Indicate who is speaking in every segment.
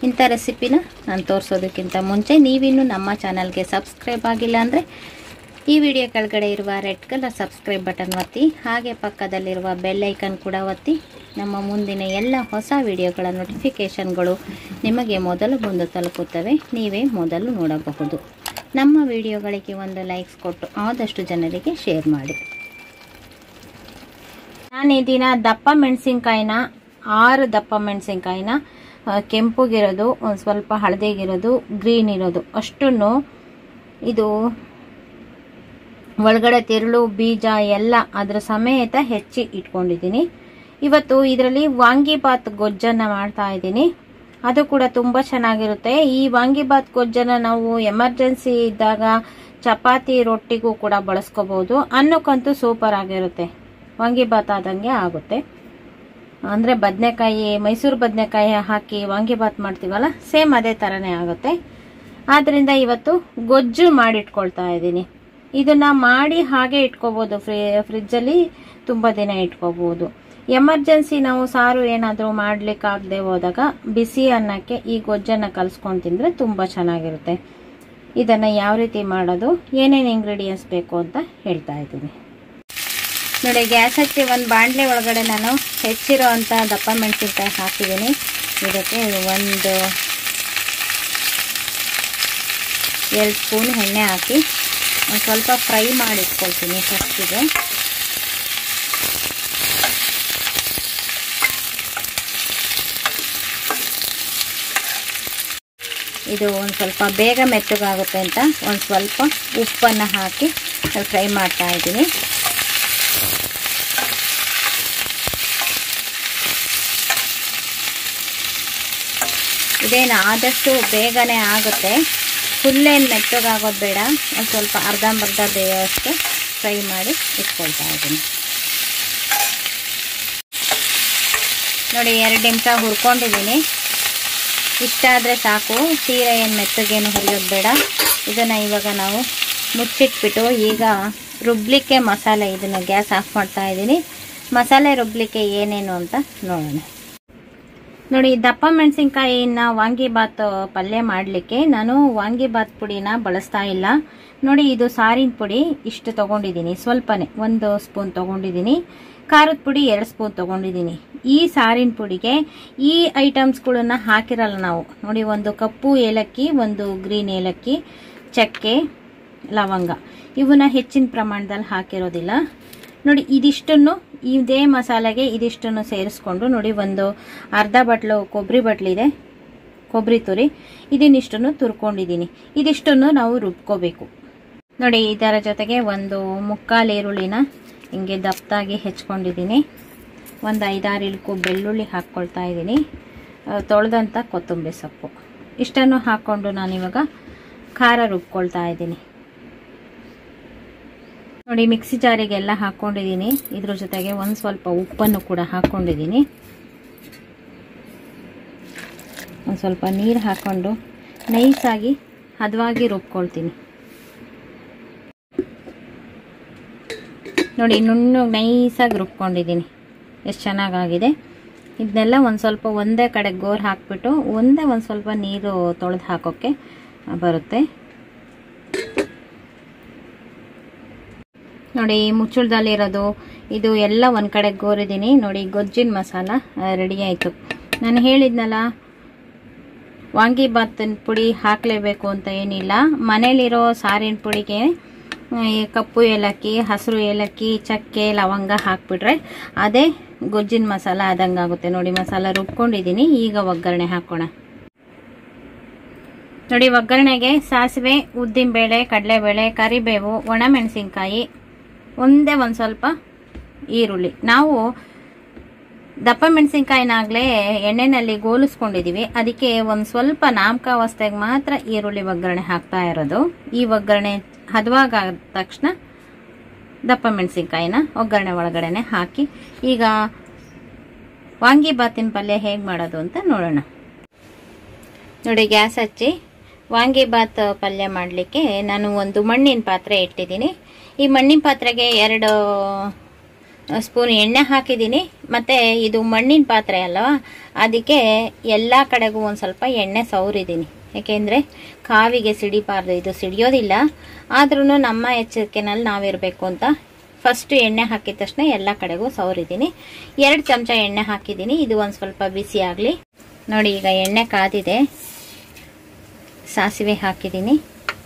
Speaker 1: ಇಂಥ ರೆಸಿಪಿನ ನಾನು ತೋರಿಸೋದಕ್ಕಿಂತ ಮುಂಚೆ ನೀವಿನ್ನೂ ನಮ್ಮ ಚಾನಲ್ಗೆ ಸಬ್ಸ್ಕ್ರೈಬ್ ಆಗಿಲ್ಲ ಅಂದರೆ ಈ ವಿಡಿಯೋ ಕೆಳಗಡೆ ಇರುವ ರೆಡ್ ಕಲರ್ ಸಬ್ಸ್ಕ್ರೈಬ್ ಬಟನ್ ಒತ್ತಿ ಹಾಗೆ ಪಕ್ಕದಲ್ಲಿರುವ ಬೆಲ್ ಐಕನ್ ಕೂಡ ಒತ್ತಿ ನಮ್ಮ ಮುಂದಿನ ಎಲ್ಲ ಹೊಸ ವಿಡಿಯೋಗಳ ನೋಟಿಫಿಕೇಷನ್ಗಳು ನಿಮಗೆ ಮೊದಲು ಬಂದು ತಲುಪುತ್ತವೆ ನೀವೇ ಮೊದಲು ನೋಡಬಹುದು ನಮ್ಮ ವಿಡಿಯೋಗಳಿಗೆ ಒಂದು ಲೈಕ್ಸ್ ಕೊಟ್ಟು ಆದಷ್ಟು ಜನರಿಗೆ ಶೇರ್ ಮಾಡಿ ನಾನು ಈ ದಿನ ದಪ್ಪ ಮೆಣಸಿನ್ಕಾಯಿನ ಆರು ದಪ್ಪ ಮೆಣಸಿನ್ಕಾಯಿನ ಆ, ಕೆಂಪುಗಿರೋದು ಒಂದು ಸ್ವಲ್ಪ ಹಳದಿಗಿರೋದು ಗ್ರೀನ್ ಇರೋದು ಅಷ್ಟನ್ನು ಇದು ಒಳಗಡೆ ತಿರುಳು ಬೀಜ ಎಲ್ಲ ಅದರ ಸಮೇತ ಹೆಚ್ಚಿ ಇಟ್ಕೊಂಡಿದ್ದೀನಿ ಇವತ್ತು ಇದರಲ್ಲಿ ವಾಂಗಿಬಾತ್ ಗೊಜ್ಜನ್ನು ಮಾಡ್ತಾ ಇದ್ದೀನಿ ಅದು ಕೂಡ ತುಂಬ ಚೆನ್ನಾಗಿರುತ್ತೆ ಈ ವಾಂಗಿಬಾತ್ ಗೊಜ್ಜನ್ನು ನಾವು ಎಮರ್ಜೆನ್ಸಿ ಇದ್ದಾಗ ಚಪಾತಿ ರೊಟ್ಟಿಗೂ ಕೂಡ ಬಳಸ್ಕೋಬಹುದು ಅನ್ನಕ್ಕಂತೂ ಸೂಪರ್ ಆಗಿರುತ್ತೆ ವಾಂಗಿಬಾತ್ ಆದಂಗೆ ಆಗುತ್ತೆ ಅಂದರೆ ಬದನೆಕಾಯಿ ಮೈಸೂರು ಬದನೆಕಾಯಿ ಹಾಕಿ ವಾಂಗಿಬಾತ್ ಮಾಡ್ತೀವಲ್ಲ ಸೇಮ್ ಅದೇ ಥರನೇ ಆಗುತ್ತೆ ಆದ್ದರಿಂದ ಇವತ್ತು ಗೊಜ್ಜು ಮಾಡಿಟ್ಕೊಳ್ತಾ ಇದ್ದೀನಿ ಇದನ್ನ ಮಾಡಿ ಹಾಗೆ ಇಟ್ಕೋಬಹುದು ಫ್ರಿ ಫ್ರಿಜ್ಜಲ್ಲಿ ತುಂಬ ದಿನ ಇಟ್ಕೋಬಹುದು ಎಮರ್ಜೆನ್ಸಿ ನಾವು ಸಾರು ಏನಾದರೂ ಮಾಡ್ಲಿಕ್ಕಾಗದೆ ಹೋದಾಗ ಬಿಸಿ ಅನ್ನಕ್ಕೆ ಈ ಗೊಜ್ಜನ್ನು ಕಲಿಸ್ಕೊಂಡು ತಿಂದರೆ ತುಂಬ ಚೆನ್ನಾಗಿರುತ್ತೆ ಇದನ್ನು ಯಾವ ರೀತಿ ಮಾಡೋದು ಏನೇನು ಇಂಗ್ರೀಡಿಯೆಂಟ್ಸ್ ಬೇಕು ಅಂತ ಹೇಳ್ತಾ ಇದ್ದೀನಿ ನೋಡಿ ಗ್ಯಾಸ್ ಹಚ್ಚಿ ಒಂದು ಬಾಣಲೆ ಒಳಗಡೆ ನಾನು ಹೆಚ್ಚಿರೋ ಅಂಥ ದಪ್ಪ ಮೆಣಸಿನ್ಕಾಯಿ ಹಾಕಿದ್ದೀನಿ ಇದಕ್ಕೆ ಒಂದು ಎರಡು ಸ್ಪೂನ್ ಎಣ್ಣೆ ಹಾಕಿ ಒಂದು ಸ್ವಲ್ಪ ಫ್ರೈ ಮಾಡಿ ಇಟ್ಕೊಳ್ತೀನಿ ಫಸ್ಟಿಗೆ ಇದು ಒಂದು ಸ್ವಲ್ಪ ಬೇಗ ಮೆತ್ತಗಾಗುತ್ತೆ ಅಂತ ಒಂದು ಸ್ವಲ್ಪ ಉಪ್ಪನ್ನು ಹಾಕಿ ಫ್ರೈ ಮಾಡ್ತಾ ಇದ್ದೀನಿ ಇದೇನು ಆದಷ್ಟು ಬೇಗನೆ ಆಗುತ್ತೆ ಫುಲ್ಲೇನು ಮೆತ್ತಗಾಗೋದು ಬೇಡ ಒಂದು ಸ್ವಲ್ಪ ಅರ್ಧಂಬರ್ಧ ಬೇಯೋಷ್ಟು ಫ್ರೈ ಮಾಡಿ ಇಟ್ಕೊಳ್ತಾ ಇದ್ದೀನಿ ನೋಡಿ ಎರಡು ನಿಮಿಷ ಹುರ್ಕೊಂಡಿದ್ದೀನಿ ಇಷ್ಟ ಆದರೆ ಸಾಕು ತೀರ ಏನು ಮೆತ್ತಗೇನು ಹುರಿಯೋದು ಬೇಡ ಇದನ್ನು ಇವಾಗ ನಾವು ಮುಚ್ಚಿಟ್ಬಿಟ್ಟು ಈಗ ರುಬ್ಲಿಕ್ಕೆ ಮಸಾಲೆ ಇದನ್ನು ಗ್ಯಾಸ್ ಆಫ್ ಮಾಡ್ತಾ ಇದ್ದೀನಿ ಮಸಾಲೆ ರುಬ್ಲಿಕ್ಕೆ ಏನೇನು ಅಂತ ನೋಡೋಣ ನೋಡಿ ದಪ್ಪ ಮೆಣಸಿನ್ಕಾಯಿನ ವಾಂಗಿಬಾತ್ ಪಲ್ಯ ಮಾಡಲಿಕ್ಕೆ ನಾನು ವಾಂಗಿಬಾತ್ ಪುಡಿನ ಬಳಸ್ತಾ ಇಲ್ಲ ನೋಡಿ ಇದು ಸಾರಿನ ಪುಡಿ ಇಷ್ಟು ತಗೊಂಡಿದ್ದೀನಿ ಸ್ವಲ್ಪನೇ ಒಂದು ಸ್ಪೂನ್ ತಗೊಂಡಿದ್ದೀನಿ ಖಾರದ ಪುಡಿ ಎರಡು ಸ್ಪೂನ್ ತಗೊಂಡಿದ್ದೀನಿ ಈ ಸಾರಿನ ಪುಡಿಗೆ ಈ ಐಟಮ್ಸ್ಗಳನ್ನ ಹಾಕಿರಲ್ಲ ನಾವು ನೋಡಿ ಒಂದು ಕಪ್ಪು ಏಲಕ್ಕಿ ಒಂದು ಗ್ರೀನ್ ಏಲಕ್ಕಿ ಚಕ್ಕೆ ಲವಂಗ ಇವನ್ನ ಹೆಚ್ಚಿನ ಪ್ರಮಾಣದಲ್ಲಿ ಹಾಕಿರೋದಿಲ್ಲ ನೋಡಿ ಇದಿಷ್ಟನ್ನು ಇದೇ ಮಸಾಲೆಗೆ ಇದಿಷ್ಟನ್ನು ಸೇರಿಸ್ಕೊಂಡು ನೋಡಿ ಒಂದು ಅರ್ಧ ಬಟ್ಲು ಕೊಬ್ಬರಿ ಬಟ್ಲಿದೆ ಕೊಬ್ಬರಿ ತುರಿ ಇದನ್ನಿಷ್ಟನ್ನು ತುರ್ಕೊಂಡಿದ್ದೀನಿ ಇದಿಷ್ಟನ್ನು ನಾವು ರುಬ್ಕೋಬೇಕು ನೋಡಿ ಇದರ ಜೊತೆಗೆ ಒಂದು ಮುಕ್ಕಾಲು ಈರುಳ್ಳಿನ ಹಿಂಗೆ ದಪ್ಪದಾಗಿ ಹೆಚ್ಕೊಂಡಿದ್ದೀನಿ ಒಂದು ಐದಾರು ಇಳ್ಕು ಬೆಳ್ಳುಳ್ಳಿ ಹಾಕ್ಕೊಳ್ತಾ ಇದ್ದೀನಿ ತೊಳೆದಂಥ ಕೊತ್ತಂಬರಿ ಸೊಪ್ಪು ಇಷ್ಟನ್ನು ಹಾಕ್ಕೊಂಡು ನಾನಿವಾಗ ಖಾರ ರುಬ್ಕೊಳ್ತಾ ಇದ್ದೀನಿ ನೋಡಿ ಮಿಕ್ಸಿ ಜಾರಿಗೆಲ್ಲ ಹಾಕ್ಕೊಂಡಿದ್ದೀನಿ ಇದ್ರ ಜೊತೆಗೆ ಒಂದು ಸ್ವಲ್ಪ ಉಪ್ಪನ್ನು ಕೂಡ ಹಾಕ್ಕೊಂಡಿದ್ದೀನಿ ಒಂದು ಸ್ವಲ್ಪ ನೀರು ಹಾಕ್ಕೊಂಡು ನೈಸಾಗಿ ಹದವಾಗಿ ರುಬ್ಕೊಳ್ತೀನಿ ನೋಡಿ ನುಣ್ಣು ನೈಸಾಗಿ ರುಬ್ಕೊಂಡಿದ್ದೀನಿ ಎಷ್ಟು ಚೆನ್ನಾಗಾಗಿದೆ ಇದನ್ನೆಲ್ಲ ಒಂದು ಸ್ವಲ್ಪ ಒಂದೇ ಕಡೆ ಗೋರ್ ಹಾಕ್ಬಿಟ್ಟು ಒಂದೇ ಒಂದು ಸ್ವಲ್ಪ ನೀರು ತೊಳೆದು ಹಾಕೋಕ್ಕೆ ಬರುತ್ತೆ ನೋಡಿ ಮುಚ್ಚಳದಲ್ಲಿರೋದು ಇದು ಎಲ್ಲ ಒಂದು ಕಡೆ ಗೋರಿದ್ದೀನಿ ನೋಡಿ ಗೊಜ್ಜಿನ ಮಸಾಲ ರೆಡಿ ಆಯಿತು ನಾನು ಹೇಳಿದ್ನಲ್ಲ ವಾಂಗಿಬಾತಿನ ಪುಡಿ ಹಾಕಲೇಬೇಕು ಅಂತ ಏನಿಲ್ಲ ಮನೇಲಿರೋ ಸಾರಿನ ಪುಡಿಗೆ ಈ ಕಪ್ಪು ಏಲಕ್ಕಿ ಹಸಿರು ಏಲಕ್ಕಿ ಚಕ್ಕೆ ಲವಂಗ ಹಾಕ್ಬಿಟ್ರೆ ಅದೇ ಗೊಜ್ಜಿನ ಮಸಾಲ ಆದಂಗೆ ಆಗುತ್ತೆ ನೋಡಿ ಮಸಾಲ ರುಬ್ಕೊಂಡಿದ್ದೀನಿ ಈಗ ಒಗ್ಗರಣೆ ಹಾಕೋಣ ನೋಡಿ ಒಗ್ಗರಣೆಗೆ ಸಾಸಿವೆ ಉದ್ದಿನಬೇಳೆ ಕಡಲೆಬೇಳೆ ಕರಿಬೇವು ಒಣಮೆಣಸಿನ್ಕಾಯಿ ಒಂದೇ ಒಂದು ಸ್ವಲ್ಪ ಈರುಳ್ಳಿ ನಾವು ದಪ್ಪ ಮೆಣಸಿನ್ಕಾಯಿನಾಗಲೇ ಎಣ್ಣೆನಲ್ಲಿ ಗೋಲಿಸ್ಕೊಂಡಿದ್ದೀವಿ ಅದಕ್ಕೆ ಒಂದು ಸ್ವಲ್ಪ ನಾಮಕಾವಸ್ಥೆಗೆ ಮಾತ್ರ ಈರುಳ್ಳಿ ಒಗ್ಗರಣೆ ಹಾಕ್ತಾ ಇರೋದು ಈ ಒಗ್ಗರಣೆ ಹದವಾಗಾದ ತಕ್ಷಣ ದಪ್ಪ ಮೆಣಸಿನ್ಕಾಯಿನ ಒಗ್ಗರಣೆ ಒಳಗಡೆನೆ ಹಾಕಿ ಈಗ ವಾಂಗಿಬಾತಿನ ಪಲ್ಯ ಹೇಗೆ ಮಾಡೋದು ಅಂತ ನೋಡೋಣ ನೋಡಿ ಗ್ಯಾಸ್ ಹಚ್ಚಿ ವಾಂಗಿಬಾತ್ ಪಲ್ಯ ಮಾಡಲಿಕ್ಕೆ ನಾನು ಒಂದು ಮಣ್ಣಿನ ಪಾತ್ರೆ ಇಟ್ಟಿದ್ದೀನಿ ಈ ಮಣ್ಣಿನ ಪಾತ್ರೆಗೆ ಎರಡು ಸ್ಪೂನ್ ಎಣ್ಣೆ ಹಾಕಿದ್ದೀನಿ ಮತ್ತು ಇದು ಮಣ್ಣಿನ ಪಾತ್ರೆ ಅಲ್ಲವಾ ಅದಕ್ಕೆ ಎಲ್ಲ ಕಡೆಗೂ ಒಂದು ಸ್ವಲ್ಪ ಎಣ್ಣೆ ಸವರಿದ್ದೀನಿ ಯಾಕೆಂದರೆ ಕಾವಿಗೆ ಸಿಡಿಬಾರ್ದು ಇದು ಸಿಡಿಯೋದಿಲ್ಲ ಆದ್ರೂ ನಮ್ಮ ಎಚ್ಚರಿಕೆನಲ್ಲಿ ನಾವಿರಬೇಕು ಅಂತ ಫಸ್ಟ್ ಎಣ್ಣೆ ಹಾಕಿದ ತಕ್ಷಣ ಎಲ್ಲ ಕಡೆಗೂ ಸವರಿದ್ದೀನಿ ಎರಡು ಚಮಚ ಎಣ್ಣೆ ಹಾಕಿದ್ದೀನಿ ಇದು ಒಂದು ಸ್ವಲ್ಪ ಬಿಸಿ ಆಗಲಿ ನೋಡಿ ಈಗ ಎಣ್ಣೆ ಕಾದಿದೆ ಸಾಸಿವೆ ಹಾಕಿದ್ದೀನಿ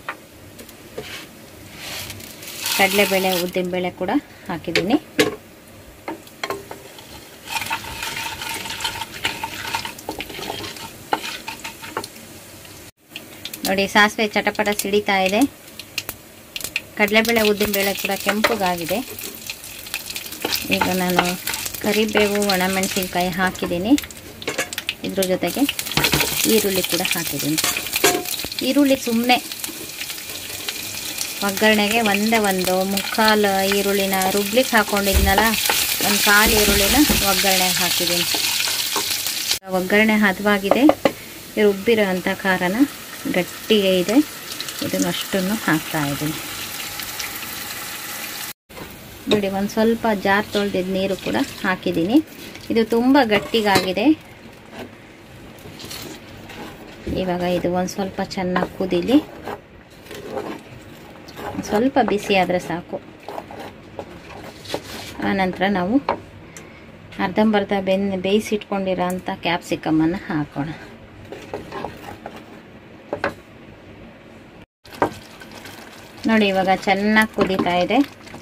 Speaker 1: ಕಡಲೆಬೇಳೆ ಉದ್ದಿನಬೇಳೆ ಕೂಡ ಹಾಕಿದ್ದೀನಿ ನೋಡಿ ಸಾಸಿವೆ ಚಟಪಟ ಸಿಡಿತಾ ಇದೆ ಕಡಲೆಬೇಳೆ ಉದ್ದಿನಬೇಳೆ ಕೂಡ ಕೆಂಪುಗಾಗಿದೆ ಈಗ ನಾನು ಕರಿಬೇವು ಒಣಮೆಣಸಿನ್ಕಾಯಿ ಹಾಕಿದ್ದೀನಿ ಇದ್ರ ಜೊತೆಗೆ ಈರುಳ್ಳಿ ಕೂಡ ಹಾಕಿದ್ದೀನಿ ಈರುಳ್ಳಿ ಸುಮ್ಮನೆ ಒಗ್ಗರಣೆಗೆ ಒಂದೇ ಒಂದು ಮುಕ್ಕಾಲು ಈರುಳ್ಳಿನ ರುಬ್ಲಿಕ್ಕೆ ಹಾಕ್ಕೊಂಡಿದ್ನಲ್ಲ ಒಂದು ಕಾಲು ಈರುಳ್ಳಿನ ಒಗ್ಗರಣೆಗೆ ಹಾಕಿದ್ದೀನಿ ಒಗ್ಗರಣೆ ಹದವಾಗಿದೆ ರುಬ್ಬಿರೋ ಅಂಥ ಖಾರನ ಗಟ್ಟಿಗೆ ಇದೆ ಇದನ್ನು ಅಷ್ಟನ್ನು ಹಾಕ್ತಾ ಇದ್ದೀನಿ ನೋಡಿ ಒಂದು ಸ್ವಲ್ಪ ಜಾರ್ ತೊಳೆದಿದ್ದ ನೀರು ಕೂಡ ಹಾಕಿದ್ದೀನಿ ಇದು ತುಂಬ ಗಟ್ಟಿಗಾಗಿದೆ ಇವಾಗ ಇದು ಒಂದು ಸ್ವಲ್ಪ ಚೆನ್ನಾಗಿ ಕುದೀಲಿ ಸ್ವಲ್ಪ ಬಿಸಿ ಆದರೆ ಸಾಕು ಆನಂತರ ನಾವು ಅರ್ಧಂಬರ್ಧ ಬೆನ್ ಬೇಯಿಸಿಟ್ಕೊಂಡಿರೋ ಅಂಥ ಕ್ಯಾಪ್ಸಿಕಮನ್ನು ಹಾಕೋಣ ನೋಡಿ ಇವಾಗ ಚೆನ್ನಾಗಿ ಕುದೀತಾ ಇದೆ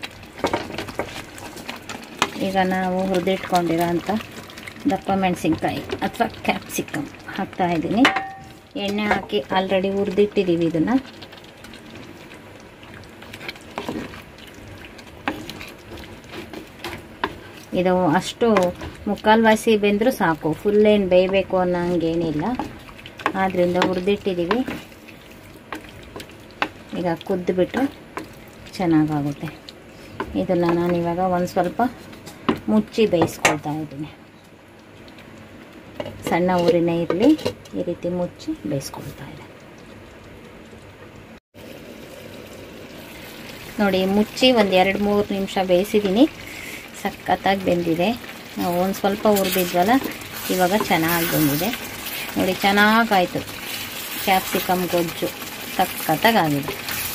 Speaker 1: ಈಗ ನಾವು ಹುರಿದಿಟ್ಕೊಂಡಿರೋ ಅಂಥ ದಪ್ಪ ಮೆಣಸಿನ್ಕಾಯಿ ಅಥವಾ ಕ್ಯಾಪ್ಸಿಕಮ್ ಹಾಕ್ತಾ ಇದ್ದೀನಿ ಎಣ್ಣೆ ಹಾಕಿ ಆಲ್ರೆಡಿ ಹುರಿದಿಟ್ಟಿದ್ದೀವಿ ಇದನ್ನು ಇದು ಅಷ್ಟು ಮುಕ್ಕಾಲು ವಾಸಿ ಬೆಂದರೂ ಸಾಕು ಫುಲ್ ಏನು ಬೇಯಬೇಕು ಅನ್ನೋ ಹಂಗೇನಿಲ್ಲ ಆದ್ದರಿಂದ ಹುರಿದಿಟ್ಟಿದ್ದೀವಿ ಈಗ ಕುದ್ದುಬಿಟ್ಟು ಚೆನ್ನಾಗಾಗುತ್ತೆ ಇದನ್ನು ನಾನು ಇವಾಗ ಒಂದು ಸ್ವಲ್ಪ ಮುಚ್ಚಿ ಬೇಯಿಸ್ಕೊಳ್ತಾ ಇದ್ದೀನಿ ಸಣ್ಣ ಊರಿನೇ ಇರಲಿ ಈ ರೀತಿ ಮುಚ್ಚಿ ಬೇಯಿಸ್ಕೊಳ್ತಾ ಇದೆ ನೋಡಿ ಮುಚ್ಚಿ ಒಂದು ಎರಡು ಮೂರು ನಿಮಿಷ ಬೇಯಿಸಿದ್ದೀನಿ ಸಖತ್ತಾಗಿ ಬೆಂದಿದೆ ನಾವು ಒಂದು ಸ್ವಲ್ಪ ಹುರಿದಿದ್ವಲ್ಲ ಇವಾಗ ಚೆನ್ನಾಗಿ ಬಂದಿದೆ ನೋಡಿ ಚೆನ್ನಾಗಾಯಿತು ಕ್ಯಾಪ್ಸಿಕಮ್ ಗೊಜ್ಜು ಸಖತ್ತಾಗಿದೆ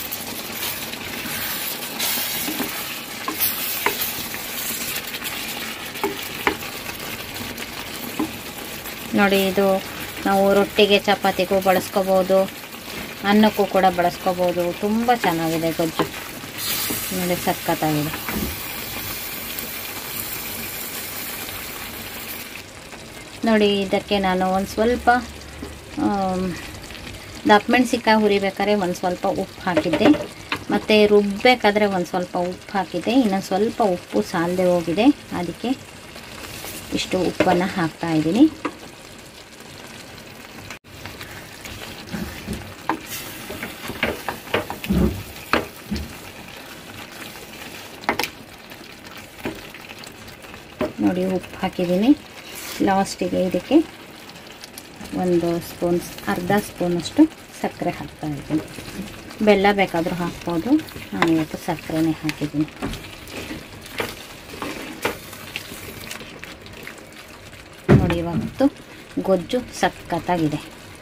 Speaker 1: ನೋಡಿ ಇದು ನಾವು ರೊಟ್ಟಿಗೆ ಚಪಾತಿಗೂ ಬಳಸ್ಕೋಬೋದು ಅನ್ನಕ್ಕೂ ಕೂಡ ಬಳಸ್ಕೋಬೋದು ತುಂಬ ಚೆನ್ನಾಗಿದೆ ಗೊಜ್ಜು ನೋಡಿ ಸಖತ್ತಾಗಿದೆ ನೋಡಿ ಇದಕ್ಕೆ ನಾನು ಒಂದು ಸ್ವಲ್ಪ ದಪ್ಪಮೆಣ್ಸಿಕಾಯಿ ಹುರಿಬೇಕಾದ್ರೆ ಒಂದು ಸ್ವಲ್ಪ ಉಪ್ಪು ಹಾಕಿದ್ದೆ ಮತ್ತು ರುಬ್ಬಬೇಕಾದ್ರೆ ಒಂದು ಸ್ವಲ್ಪ ಉಪ್ಪು ಹಾಕಿದ್ದೆ ಇನ್ನೊಂದು ಸ್ವಲ್ಪ ಉಪ್ಪು ಸಾಲದೆ ಹೋಗಿದೆ ಅದಕ್ಕೆ ಇಷ್ಟು ಉಪ್ಪನ್ನು ಹಾಕ್ತಾ ಇದ್ದೀನಿ ನೋಡಿ ಉಪ್ಪು ಹಾಕಿದ್ದೀನಿ ಲಾಸ್ಟಿಗೆ ಇದಕ್ಕೆ ಒಂದು ಸ್ಪೂನ್ ಅರ್ಧ ಸ್ಪೂನಷ್ಟು ಸಕ್ಕರೆ ಹಾಕ್ತಾ ಇದ್ದೀನಿ ಬೆಲ್ಲ ಬೇಕಾದರೂ ಹಾಕ್ಬೋದು ನಾನು ಇವತ್ತು ಸಕ್ಕರೆನೇ ಹಾಕಿದ್ದೀನಿ ನೋಡಿ ಇವತ್ತು ಗೊಜ್ಜು ಸಖತ್ತಾಗಿದೆ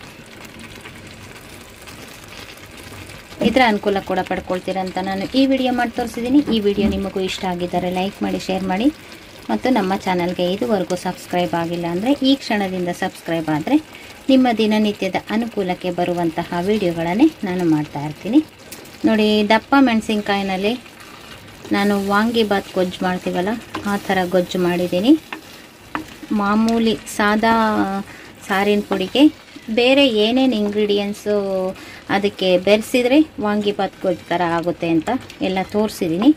Speaker 1: ಇದರ ಅನುಕೂಲ ಕೂಡ ಪಡ್ಕೊಳ್ತೀರಂತ ನಾನು ಈ ವಿಡಿಯೋ ಮಾಡಿ ತೋರಿಸಿದ್ದೀನಿ ಈ ವಿಡಿಯೋ ನಿಮಗೂ ಇಷ್ಟ ಆಗಿದ್ದರೆ ಲೈಕ್ ಮಾಡಿ ಶೇರ್ ಮಾಡಿ ಮತ್ತು ನಮ್ಮ ಚಾನಲ್ಗೆ ಇದುವರೆಗೂ ಸಬ್ಸ್ಕ್ರೈಬ್ ಆಗಿಲ್ಲ ಅಂದರೆ ಈ ಕ್ಷಣದಿಂದ ಸಬ್ಸ್ಕ್ರೈಬ್ ಆದರೆ ನಿಮ್ಮ ದಿನನಿತ್ಯದ ಅನುಕೂಲಕ್ಕೆ ಬರುವಂತಹ ವಿಡಿಯೋಗಳನ್ನೇ ನಾನು ಮಾಡ್ತಾ ಇರ್ತೀನಿ ನೋಡಿ ದಪ್ಪ ಮೆಣಸಿನ್ಕಾಯಿನಲ್ಲಿ ನಾನು ವಾಂಗಿಬಾತ್ ಗೊಜ್ಜು ಮಾಡ್ತೀವಲ್ಲ ಆ ಥರ ಗೊಜ್ಜು ಮಾಡಿದ್ದೀನಿ ಮಾಮೂಲಿ ಸಾದಾ ಸಾರಿನ ಪುಡಿಗೆ ಬೇರೆ ಏನೇನು ಇಂಗ್ರೀಡಿಯೆಂಟ್ಸು ಅದಕ್ಕೆ ಬೆರೆಸಿದರೆ ವಾಂಗಿಬಾತ್ ಗೊಜ್ಜು ಥರ ಆಗುತ್ತೆ ಅಂತ ಎಲ್ಲ ತೋರಿಸಿದ್ದೀನಿ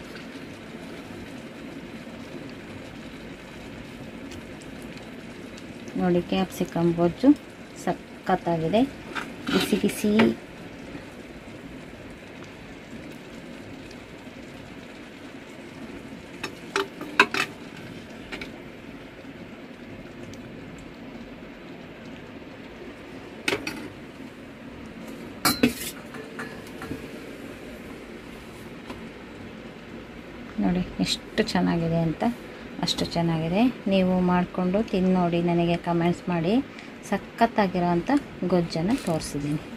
Speaker 1: ನೋಡಿ ಕ್ಯಾಪ್ಸಿಕಮ್ ಗೊಜ್ಜು ಸಖತ್ತಾಗಿದೆ ಬಿಸಿ ಬಿಸಿ ನೋಡಿ ಎಷ್ಟು ಚೆನ್ನಾಗಿದೆ ಅಂತ ಅಷ್ಟು ಚೆನ್ನಾಗಿದೆ ನೀವು ಮಾಡಿಕೊಂಡು ತಿಂದು ನೋಡಿ ನನಗೆ ಕಮೆಂಟ್ಸ್ ಮಾಡಿ ಸಖತ್ತಾಗಿರೋ ಅಂಥ ಗೊಜ್ಜನ್ನು ತೋರಿಸಿದ್ದೀನಿ